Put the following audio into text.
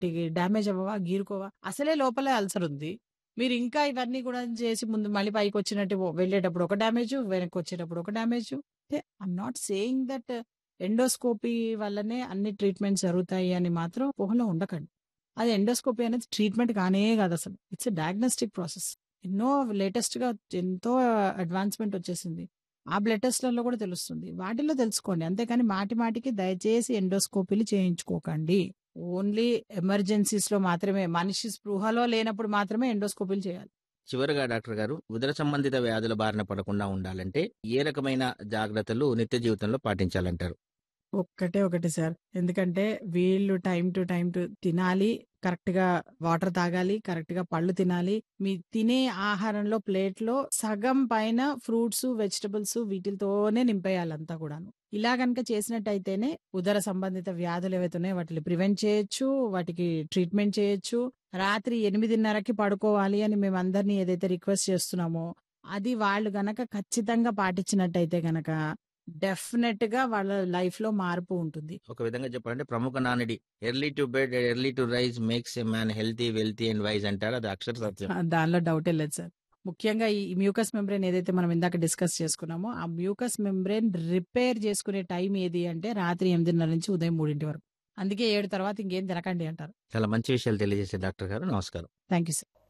గట్టిగా డ్యామేజ్ అవ్వవా గీరుకోవా అసలే లోపలే అల్సర్ ఉంది మీరు ఇంకా ఇవన్నీ కూడా చేసి ముందు మళ్ళీ పైకి వచ్చినట్టు వెళ్ళేటప్పుడు ఒక డ్యామేజ్ వెనక్కి వచ్చేటప్పుడు ఒక damage I'm not saying that endoscopy వల్లనే అన్ని ట్రీట్మెంట్స్ జరుగుతాయి అని మాత్రం ఊహలో ఉండకండి అది ఎండోస్కోపీ అనేది ట్రీట్మెంట్ కానే కాదు అసలు ఇట్స్ డయాగ్నోస్టిక్ ప్రాసెస్ ఎన్నో లేటెస్ట్ గా ఎంతో అడ్వాన్స్మెంట్ వచ్చేసింది ఆ బ్లడ్ టెస్ట్లలో కూడా తెలుస్తుంది వాటిలో తెలుసుకోండి అంతేకాని మాటి మాటికి దయచేసి ఎండోస్కోపీలు చేయించుకోకండి ఓన్లీ ఎమర్జెన్సీస్ లో మాత్రమే మనిషి స్పృహలో లేనప్పుడు మాత్రమే ఎండోస్కోపీలు చేయాలి చివరగా డాక్టర్ గారు ఉదర సంబంధిత వ్యాధుల బారిన పడకుండా ఉండాలంటే ఏ రకమైన జాగ్రత్తలు నిత్య జీవితంలో పాటించాలంటారు ఒక్కటే ఒకటి సార్ ఎందుకంటే వీళ్ళు టైం టు టైం టు తినాలి కరెక్ట్ గా వాటర్ తాగాలి కరెక్ట్ గా పళ్ళు తినాలి మీ తినే ఆహారంలో ప్లేట్ లో సగం పైన ఫ్రూట్స్ వెజిటబుల్స్ వీటితోనే నింపేయాలి అంతా కూడాను ఇలా కనుక చేసినట్టయితేనే ఉదర సంబంధిత వ్యాధులు ఏవైతే ఉన్నాయో వాటిని ప్రివెంట్ చేయొచ్చు వాటికి ట్రీట్మెంట్ చేయొచ్చు రాత్రి ఎనిమిదిన్నరకి పడుకోవాలి అని మేము అందరినీ ఏదైతే రిక్వెస్ట్ చేస్తున్నామో అది వాళ్ళు గనక ఖచ్చితంగా పాటించినట్టయితే గనక డెఫినెట్ గా వాళ్ళ లైఫ్ లో మార్పు ఉంటుంది ఒక విధంగా చెప్పాలంటే ప్రముఖ నానుడి early to bed early to rise makes a man healthy wealthy and wise అంటారు అది అక్షర సత్యం ఆ, దానిలో డౌటే లేదు సార్ ముఖ్యంగా ఈ మ్యూకస్ మెంబ్రెయిన్ ఏదైతే మనం ఇందాక డిస్కస్ చేసుకున్నామో ఆ మ్యూకస్ మెంబ్రెయిన్ రిపేర్ చేసుకునే టైం ఏది అంటే రాత్రి ఎనిమిదిన్నర నుంచి ఉదయం మూడింటి వరకు అందుకే ఏడు తర్వాత ఇంకేం తినకండి అంటారు చాలా మంచి విషయాలు తెలియజేసే డాక్టర్ గారు నమస్కారం థ్యాంక్ యూ సార్